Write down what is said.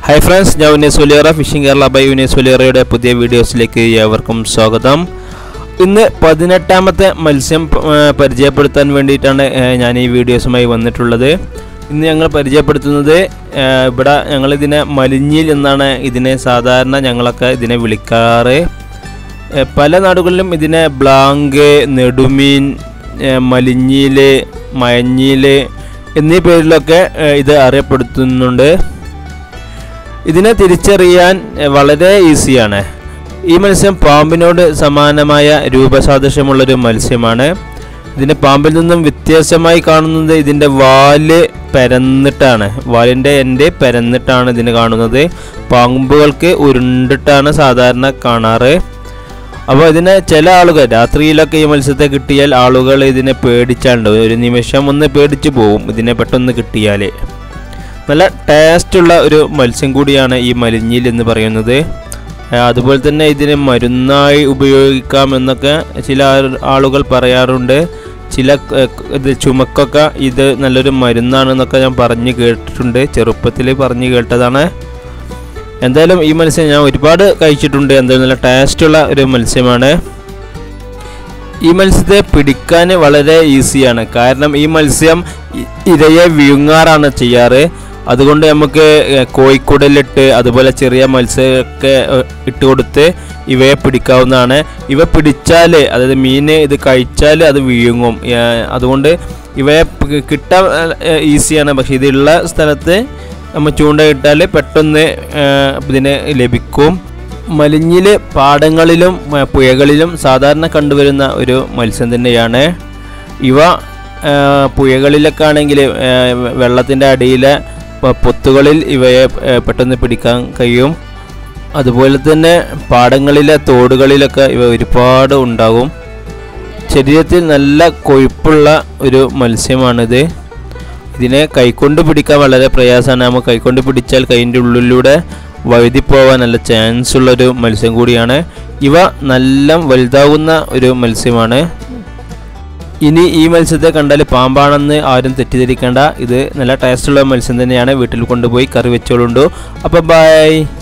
hi friends ഞാൻ Unnes Valiyara fishing Kerala by Unnes വലിയറയുടെ പുതിയ വീഡിയോസിലേക്ക് ഏവർക്കും സ്വാഗതം ഇന്ന് പതിനെട്ടാമത്തെ മത്സ്യം ആ, പരിചയപ്പെടുത്താൻ വേണ്ടിയിട്ടാണ് ആ, ഞാൻ ഈ വീഡിയോസുമായി വന്നിട്ടുള്ളത് ഇന്ന് ഞങ്ങൾ പരിചയപ്പെടുത്തുന്നത് ആ, ഇവിടെ ഞങ്ങളിതിനെ മലിഞ്ഞിൽ എന്നാണ് ഇതിനെ സാധാരണ ഞങ്ങളൊക്കെ ഇതിനെ വിളിക്കാറ് ഏ, പല നാടുകളിലും ഇതിനെ ബ്ലാങ്ക് നെടുമീൻ ഏ, മലിഞ്ഞീല് മയഞ്ഞീല് എന്നീ പേരിലൊക്കെ ഏ, ഇത് അറിയപ്പെടുത്തുന്നുണ്ട് ഇതിനെ തിരിച്ചറിയാൻ എ, വളരെ ഈസിയാണ് ഈ മത്സ്യം പാമ്പിനോട് സമാനമായ രൂപസാദൃശ്യമുള്ളൊരു മത്സ്യമാണ് ഇതിന് പാമ്പിൽ നിന്നും വ്യത്യാസമായി കാണുന്നത് ഇതിൻ്റെ വാല് പരന്നിട്ടാണ് വാലിൻ്റെ എൻ്റെ പരന്നിട്ടാണ് ഇതിന് കാണുന്നത് പാമ്പുകൾക്ക് ഉരുണ്ടിട്ടാണ് സാധാരണ കാണാറ് അപ്പോൾ ഇതിനെ ചില ആളുകൾ രാത്രിയിലൊക്കെ ഈ മത്സ്യത്തെ കിട്ടിയാൽ ആളുകൾ ഇതിനെ പേടിച്ചാണ്ട് ഒരു നിമിഷം ഒന്ന് പേടിച്ചു പോവും ഇതിനെ പെട്ടെന്ന് കിട്ടിയാൽ നല്ല ടേസ്റ്റുള്ള ഒരു മത്സ്യം കൂടിയാണ് ഈ മലിഞ്ഞിൽ എന്ന് പറയുന്നത് ആ, അതുപോലെ തന്നെ ഇതിനെ മരുന്നായി ഉപയോഗിക്കാം എന്നൊക്കെ ചില ആൾ- ആളുകൾ പറയാറുണ്ട് ചില ക- ക- ഇത് ചുമക്കൊക്കെ ഇത് നല്ലൊരു മരുന്നാണെന്നൊക്കെ ഞാൻ പറഞ്ഞു കേട്ടിട്ടുണ്ട് ചെറുപ്പത്തിൽ പറഞ്ഞു കേട്ടതാണ് എന്തായാലും ഈ മത്സ്യം ഞാൻ ഒരുപാട് കഴിച്ചിട്ടുണ്ട് എന്തായാലും നല്ല ടേസ്റ്റുള്ള ഒരു മത്സ്യമാണ് ഈ മത്സ്യത്തെ പിടിക്കാൻ വളരെ ഈസിയാണ് കാരണം ഈ മത്സ്യം ഇ- ഇരയെ വിഴുങ്ങാറാണ് ചെയ്യാറ് അതുകൊണ്ട് നമുക്ക് ഏഹ്, കോഴിക്കുടലിട്ട് അതുപോലെ ചെറിയ മത്സ്യമൊക്കെ ഏഹ്, ഇട്ട് കൊടുത്ത് ഇവയെ പിടിക്കാവുന്നതാണ് ഇവ പിടിച്ചാൽ അതായത് മീന് ഇത് കഴിച്ചാൽ അത് വിഴുങ്ങും ഏഹ്, അതുകൊണ്ട് ഇവയെ പ്- കിട്ടാൻ ഏഹ്, ഈസിയാണ് പക്ഷേ ഇതുള്ള സ്ഥലത്ത് നമ്മൾ ചൂണ്ടയിട്ടാൽ പെട്ടെന്ന് ഏഹ്, ഇതിന് ലഭിക്കും മലിഞ്ഞിൽ പാടങ്ങളിലും ഏഹ്, പുഴകളിലും സാധാരണ കണ്ടുവരുന്ന ഒരു മത്സ്യം തന്നെയാണ് ഇവ ഏഹ്, പുഴകളിലൊക്കെ ആണെങ്കിൽ വെള്ളത്തിൻ്റെ അടിയിലെ പ- പൊത്തുകളിൽ ഇവയെ ഏഹ്, പെട്ടെന്ന് പിടിക്കാൻ കഴിയും അതുപോലെ തന്നെ പാടങ്ങളിലെ തോടുകളിലൊക്കെ ഇവ ഒരുപാട് ഉണ്ടാകും ശരീരത്തിൽ നല്ല കൊഴുപ്പുള്ള ഒരു മത്സ്യമാണിത് ഇതിനെ കൈകൊണ്ട് പിടിക്കാൻ വളരെ പ്രയാസമാണ് നമ്മൾ കൈകൊണ്ട് പിടിച്ചാൽ കൈൻ്റെ ഉള്ളിലൂടെ വഴുതിപ്പോവാൻ നല്ല ചാൻസ് ഉള്ളൊരു മത്സ്യം കൂടിയാണ് ഇവ നല്ല വലുതാവുന്ന ഒരു മത്സ്യമാണ് ഇനി ഈ മത്സ്യത്തെ കണ്ടാൽ പാമ്പാണെന്ന് ആരും തെറ്റിദ്ധരിക്കേണ്ട ഇത് നല്ല ടേസ്റ്റുള്ള മത്സ്യം തന്നെയാണ് വീട്ടിൽ കൊണ്ടുപോയി കറി വെച്ചോളുണ്ടു അപ്പോൾ ബൈ